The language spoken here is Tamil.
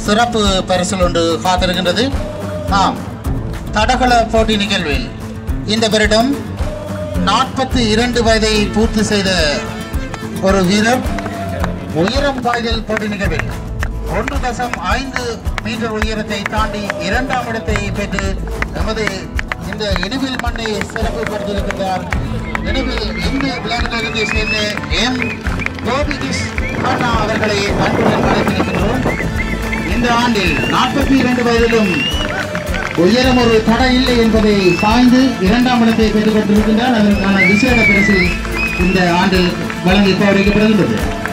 சிறப்பு பரிசல் ஒன்று காத்திருக்கின்றது ஆம் தடகள போட்டி நிகழ்வில் இந்த வருடம் நாற்பத்தி இரண்டு வயதை பூர்த்தி செய்த ஒரு வீரர் உயரம் பாய்தல் போட்டி நிகழ்வில் ஒன்று தசம் ஐந்து மீட்டர் உயரத்தை தாண்டி இரண்டாம் இடத்தை பெற்று நமது இந்த இனிவில் மண்ணை சிறப்புப்படுத்தியிருக்கிறார் இனிவில் இந்து விளையாட்டுகளை சேர்ந்த எம் கோபிகிஷ் அண்ணா அவர்களை அன்புடன் அழைத்திருக்கின்றோம் இந்த ஆண்டில் நாற்பத்தி இரண்டு வயதிலும் உயரம் ஒரு தடை இல்லை என்பதை சாய்ந்து இரண்டாம் இடத்தை பெற்றுக் கொண்டிருக்கின்றார் அதற்கான விசேட பரிசு இந்த ஆண்டில் வழங்கி வைக்கப்படுகின்றது